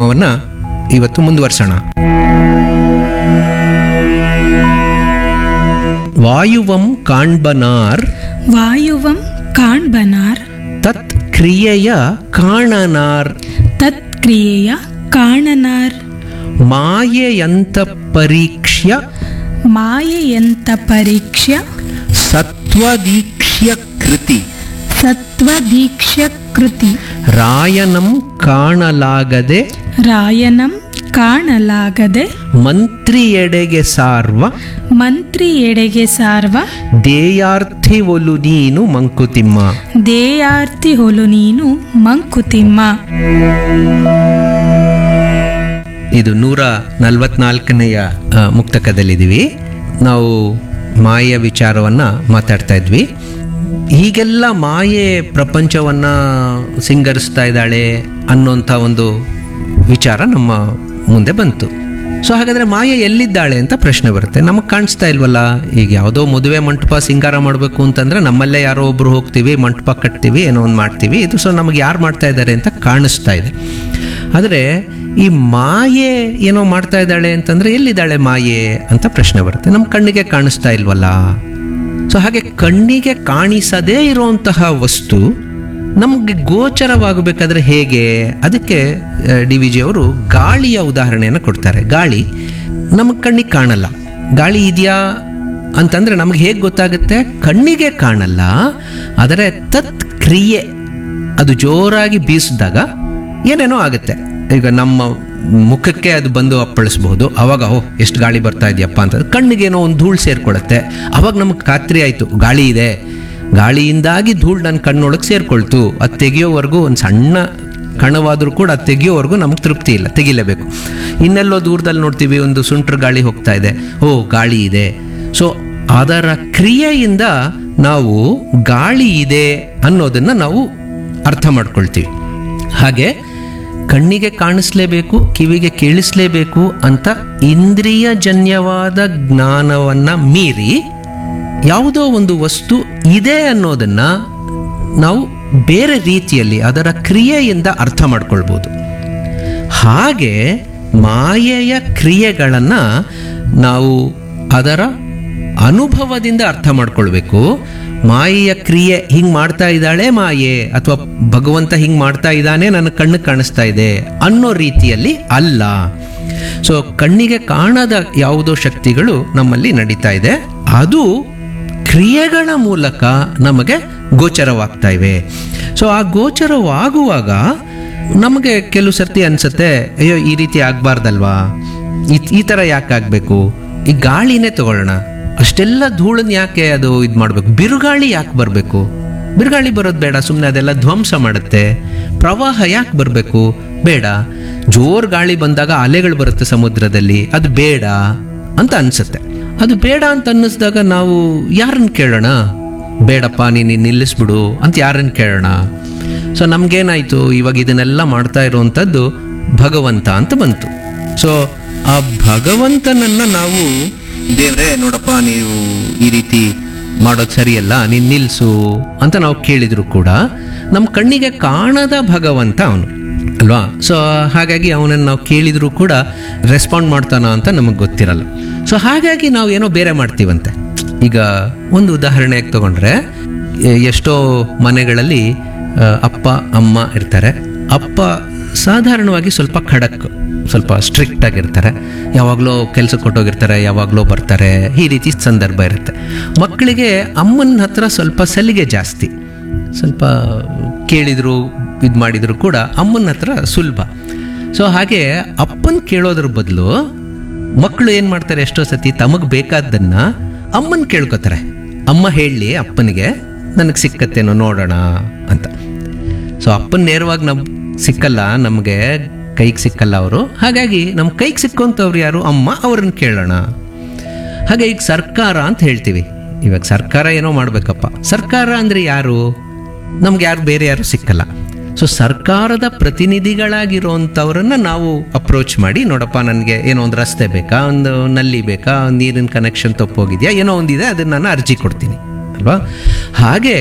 ಕಾರ್ಯಕ್ರಮವನ್ನು ಇವತ್ತು ಮುಂದುವರ್ಸೋಣ ವಾಯುವಂ ಕಾಣ್ಬನಾರ್ ವಾಯುವಂ ಕಾಣ್ಬನಾರ್ ತತ್ ಕ್ರಿಯೆಯ ಕಾಣನಾರ್ ತತ್ಕ್ರಿಯೆಯ ಕಾಣನಾರ್ ಮಾಯೆಯಂತ ಪರೀಕ್ಷ್ಯ ಮಾಯೆಯಂತ ಪರೀಕ್ಷ್ಯ ಸತ್ವದೀಕ್ಷ್ಯ ಕೃತಿ ಸತ್ವದೀಕ್ಷ್ಯ ಕೃತಿ ರಾಯನಂ ಕಾಣಲಾಗದೆ ರಾಯನಂ ಕಾಣಲಾಗದೆ ಮಂತ್ರಿಯೆಡೆಗೆ ಸಾರ್ವ ಮಂತ್ರಿಯೆಡೆಗೆ ಸಾರ್ವ ದೇಯಾರ್ಥಿ ಒಲು ನೀನು ಮಂಕುತಿಮ್ಮ ದೇಯಾರ್ತಿ ಹೊಲು ನೀನು ಮಂಕುತಿಮ್ಮ ಇದು ನೂರ ನಲವತ್ನಾಲ್ಕನೆಯ ಆ, ಮುಕ್ತಕದಲ್ಲಿದ್ದೀವಿ ನಾವು ಮಾಯೆಯ ವಿಚಾರವನ್ನ ಮಾತಾಡ್ತಾ ಇದ್ವಿ ಹೀಗೆಲ್ಲ ಮಾಯೆ ಪ್ರಪಂಚವನ್ನ ಸಿಂಗರಿಸ್ತಾ ಇದ್ದಾಳೆ ಅನ್ನೋಂಥ ಒಂದು ವಿಚಾರ ನಮ್ಮ ಮುಂದೆ ಬಂತು ಸೊ ಹಾಗಾದ್ರೆ ಮಾಯೆ ಎಲ್ಲಿದ್ದಾಳೆ ಅಂತ ಪ್ರಶ್ನೆ ಬರುತ್ತೆ ನಮಗೆ ಕಾಣಿಸ್ತಾ ಇಲ್ವಲ್ಲ ಈಗ ಯಾವುದೋ ಮದುವೆ ಮಂಟಪ ಸಿಂಗಾರ ಮಾಡಬೇಕು ಅಂತಂದ್ರೆ ನಮ್ಮಲ್ಲೇ ಯಾರೋ ಒಬ್ರು ಹೋಗ್ತೀವಿ ಮಂಟಪ ಕಟ್ತೀವಿ ಏನೋ ಒಂದು ಮಾಡ್ತೀವಿ ಇದು ಸೊ ನಮಗೆ ಯಾರು ಮಾಡ್ತಾ ಇದ್ದಾರೆ ಅಂತ ಕಾಣಿಸ್ತಾ ಇದೆ ಆದರೆ ಈ ಮಾಯೆ ಏನೋ ಮಾಡ್ತಾ ಇದ್ದಾಳೆ ಅಂತಂದ್ರೆ ಎಲ್ಲಿದ್ದಾಳೆ ಮಾಯೆ ಅಂತ ಪ್ರಶ್ನೆ ಬರುತ್ತೆ ನಮ್ಮ ಕಣ್ಣಿಗೆ ಕಾಣಿಸ್ತಾ ಇಲ್ವಲ್ಲ ಸೊ ಹಾಗೆ ಕಣ್ಣಿಗೆ ಕಾಣಿಸದೇ ಇರುವಂತಹ ವಸ್ತು ನಮಗೆ ಗೋಚರವಾಗಬೇಕಾದ್ರೆ ಹೇಗೆ ಅದಕ್ಕೆ ಡಿ ವಿ ಜಿ ಅವರು ಗಾಳಿಯ ಉದಾಹರಣೆಯನ್ನು ಕೊಡ್ತಾರೆ ಗಾಳಿ ನಮಗೆ ಕಣ್ಣಿಗೆ ಕಾಣಲ್ಲ ಗಾಳಿ ಇದೆಯಾ ಅಂತಂದ್ರೆ ನಮ್ಗೆ ಹೇಗೆ ಗೊತ್ತಾಗುತ್ತೆ ಕಣ್ಣಿಗೆ ಕಾಣಲ್ಲ ಆದರೆ ತತ್ ಕ್ರಿಯೆ ಅದು ಜೋರಾಗಿ ಬೀಸಿದಾಗ ಏನೇನೋ ಆಗುತ್ತೆ ಈಗ ನಮ್ಮ ಮುಖಕ್ಕೆ ಅದು ಬಂದು ಅಪ್ಪಳಿಸ್ಬಹುದು ಅವಾಗ ಓ ಎಷ್ಟು ಗಾಳಿ ಬರ್ತಾ ಇದೆಯಪ್ಪ ಅಂತ ಕಣ್ಣಿಗೇನೋ ಒಂದು ಧೂಳು ಸೇರ್ಕೊಳ್ಳುತ್ತೆ ಅವಾಗ ನಮಗೆ ಖಾತ್ರಿ ಆಯಿತು ಗಾಳಿ ಇದೆ ಗಾಳಿಯಿಂದಾಗಿ ಧೂಳು ನನ್ನ ಕಣ್ಣೊಳಗೆ ಸೇರ್ಕೊಳ್ತು ಅದು ತೆಗಿಯೋವರೆಗೂ ಒಂದು ಸಣ್ಣ ಕಣವಾದರೂ ಕೂಡ ಅದು ತೆಗಿಯೋವರೆಗೂ ನಮಗೆ ತೃಪ್ತಿ ಇಲ್ಲ ತೆಗಿಲೇಬೇಕು ಇನ್ನೆಲ್ಲೋ ದೂರದಲ್ಲಿ ನೋಡ್ತೀವಿ ಒಂದು ಸುಂಟ್ರ ಗಾಳಿ ಹೋಗ್ತಾ ಇದೆ ಓ ಗಾಳಿ ಇದೆ ಸೊ ಅದರ ಕ್ರಿಯೆಯಿಂದ ನಾವು ಗಾಳಿ ಇದೆ ಅನ್ನೋದನ್ನು ನಾವು ಅರ್ಥ ಮಾಡ್ಕೊಳ್ತೀವಿ ಹಾಗೆ ಕಣ್ಣಿಗೆ ಕಾಣಿಸ್ಲೇಬೇಕು ಕಿವಿಗೆ ಕೇಳಿಸ್ಲೇಬೇಕು ಅಂತ ಇಂದ್ರಿಯಜನ್ಯವಾದ ಜ್ಞಾನವನ್ನ ಮೀರಿ ಯಾವುದೋ ಒಂದು ವಸ್ತು ಇದೆ ಅನ್ನೋದನ್ನ ನಾವು ಬೇರೆ ರೀತಿಯಲ್ಲಿ ಅದರ ಕ್ರಿಯೆಯಿಂದ ಅರ್ಥ ಮಾಡ್ಕೊಳ್ಬೋದು ಹಾಗೆ ಮಾಯೆಯ ಕ್ರಿಯೆಗಳನ್ನು ನಾವು ಅದರ ಅನುಭವದಿಂದ ಅರ್ಥ ಮಾಡ್ಕೊಳ್ಬೇಕು ಮಾಯೆಯ ಕ್ರಿಯೆ ಹಿಂಗ್ ಮಾಡ್ತಾ ಇದ್ದಾಳೆ ಮಾಯೆ ಅಥವಾ ಭಗವಂತ ಹಿಂಗ್ ಮಾಡ್ತಾ ಇದ್ದಾನೆ ನನ್ನ ಕಣ್ಣು ಕಾಣಿಸ್ತಾ ಇದೆ ಅನ್ನೋ ರೀತಿಯಲ್ಲಿ ಅಲ್ಲ ಸೊ ಕಣ್ಣಿಗೆ ಕಾಣದ ಯಾವುದೋ ಶಕ್ತಿಗಳು ನಮ್ಮಲ್ಲಿ ನಡೀತಾ ಇದೆ ಅದು ಕ್ರಿಯೆಗಳ ಮೂಲಕ ನಮಗೆ ಗೋಚರವಾಗ್ತಾ ಇವೆ ಸೊ ಆ ಗೋಚರವಾಗುವಾಗ ನಮಗೆ ಕೆಲವು ಸರ್ತಿ ಅನ್ಸುತ್ತೆ ಅಯ್ಯೋ ಈ ರೀತಿ ಆಗ್ಬಾರ್ದಲ್ವಾ ಈ ಈ ಥರ ಯಾಕೆ ಆಗಬೇಕು ಈ ಗಾಳಿನೇ ತಗೊಳ್ಳೋಣ ಅಷ್ಟೆಲ್ಲ ಧೂಳನ್ನ ಯಾಕೆ ಅದು ಇದು ಮಾಡಬೇಕು ಬಿರುಗಾಳಿ ಯಾಕೆ ಬರಬೇಕು ಬಿರುಗಾಳಿ ಬರೋದು ಬೇಡ ಸುಮ್ಮನೆ ಅದೆಲ್ಲ ಧ್ವಂಸ ಮಾಡುತ್ತೆ ಪ್ರವಾಹ ಯಾಕೆ ಬರಬೇಕು ಬೇಡ ಜೋರ್ ಗಾಳಿ ಬಂದಾಗ ಅಲೆಗಳು ಬರುತ್ತೆ ಸಮುದ್ರದಲ್ಲಿ ಅದು ಬೇಡ ಅಂತ ಅನ್ಸುತ್ತೆ ಅದು ಬೇಡ ಅಂತ ಅನ್ನಿಸ್ದಾಗ ನಾವು ಯಾರನ್ನ ಕೇಳೋಣ ಬೇಡಪ್ಪ ನೀನು ನಿಲ್ಲಿಸ್ಬಿಡು ಅಂತ ಯಾರನ್ನ ಕೇಳೋಣ ಸೊ ನಮ್ಗೇನಾಯ್ತು ಇವಾಗ ಇದನ್ನೆಲ್ಲ ಮಾಡ್ತಾ ಇರುವಂಥದ್ದು ಭಗವಂತ ಅಂತ ಬಂತು ಸೊ ಆ ಭಗವಂತನನ್ನ ನಾವು ದೇವ್ರೆ ನೋಡಪ್ಪ ನೀವು ಈ ರೀತಿ ಮಾಡೋದು ಸರಿಯಲ್ಲ ನೀನು ನಿಲ್ಸು ಅಂತ ನಾವು ಕೇಳಿದ್ರು ಕೂಡ ನಮ್ಮ ಕಣ್ಣಿಗೆ ಕಾಣದ ಭಗವಂತ ಅವನು ಅಲ್ವಾ ಸೊ ಹಾಗಾಗಿ ಅವನನ್ನು ನಾವು ಕೇಳಿದ್ರು ಕೂಡ ರೆಸ್ಪಾಂಡ್ ಮಾಡ್ತಾನ ಅಂತ ನಮಗೆ ಗೊತ್ತಿರಲ್ಲ ಸೊ ಹಾಗಾಗಿ ನಾವು ಏನೋ ಬೇರೆ ಮಾಡ್ತೀವಂತೆ ಈಗ ಒಂದು ಉದಾಹರಣೆಗೆ ತಗೊಂಡ್ರೆ ಎ- ಎಷ್ಟೋ ಮನೆಗಳಲ್ಲಿ ಆ, ಅಪ್ಪ ಅಮ್ಮ ಇರ್ತಾರೆ ಅಪ್ಪ ಸಾಧಾರಣವಾಗಿ ಸ್ವಲ್ಪ ಖಡಕ್ ಸ್ವಲ್ಪ ಸ್ಟ್ರಿಕ್ಟ್ ಆಗಿರ್ತಾರೆ ಯಾವಾಗಲೂ ಕೆಲಸಕ್ಕೆ ಕೊಟ್ಟೋಗಿರ್ತಾರೆ ಯಾವಾಗಲೂ ಬರ್ತಾರೆ ಈ ರೀತಿ ಸಂದರ್ಭ ಇರುತ್ತೆ ಮಕ್ಕಳಿಗೆ ಅಮ್ಮನ ಹತ್ರ ಸ್ವಲ್ಪ ಸಲಿಗೆ ಜಾಸ್ತಿ ಸ್ವಲ್ಪ ಕೇಳಿದ್ರು ಇದು ಮಾಡಿದ್ರು ಕೂಡ ಅಮ್ಮನ ಹತ್ರ ಸುಲಭ ಸೊ ಹಾಗೆ ಅಪ್ಪನ ಕೇಳೋದ್ರ ಬದಲು ಮಕ್ಕಳು ಏನು ಮಾಡ್ತಾರೆ ಎಷ್ಟೋ ಸತಿ ತಮಗೆ ಬೇಕಾದ್ದನ್ನ ಅಮ್ಮನ ಕೇಳ್ಕೊತಾರೆ ಅಮ್ಮ ಹೇಳಿ ಅಪ್ಪನಿಗೆ ನನಗೆ ಸಿಕ್ಕತ್ತೇನೋ ನೋಡೋಣ ಅಂತ ಸೊ ಅಪ್ಪನ ನೇರವಾಗಿ ನಮ್ ಸಿಕ್ಕಲ್ಲ ನಮಗೆ ಕೈಗೆ ಸಿಕ್ಕಲ್ಲ ಅವರು ಹಾಗಾಗಿ ನಮ್ಮ ಕೈಗೆ ಸಿಕ್ಕುವಂಥವ್ರು ಯಾರು ಅಮ್ಮ ಅವ್ರನ್ನ ಕೇಳೋಣ ಹಾಗೆ ಈಗ ಸರ್ಕಾರ ಅಂತ ಹೇಳ್ತೀವಿ ಇವಾಗ ಸರ್ಕಾರ ಏನೋ ಮಾಡ್ಬೇಕಪ್ಪ ಸರ್ಕಾರ ಅಂದ್ರೆ ಯಾರು ನಮ್ಗೆ ಯಾರು ಬೇರೆ ಯಾರು ಸಿಕ್ಕಲ್ಲ ಸೊ ಸರ್ಕಾರದ ಪ್ರತಿನಿಧಿಗಳಾಗಿರುವಂಥವ್ರನ್ನ ನಾವು ಅಪ್ರೋಚ್ ಮಾಡಿ ನೋಡಪ್ಪ ನನಗೆ ಏನೋ ಒಂದು ರಸ್ತೆ ಬೇಕಾ ಒಂದು ನಲ್ಲಿ ಬೇಕಾ ಒಂದು ನೀರಿನ ಕನೆಕ್ಷನ್ ತಪ್ಪೋಗಿದೆಯಾ ಏನೋ ಒಂದಿದೆ ಅದನ್ನ ನಾನು ಅರ್ಜಿ ಕೊಡ್ತೀನಿ ಅಲ್ವಾ ಹಾಗೆ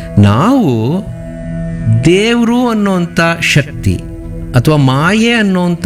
ನಾವು ದೇವರು ಅನ್ನೋಂಥ ಶಕ್ತಿ ಅಥವಾ ಮಾಯೆ ಅನ್ನೋಂಥ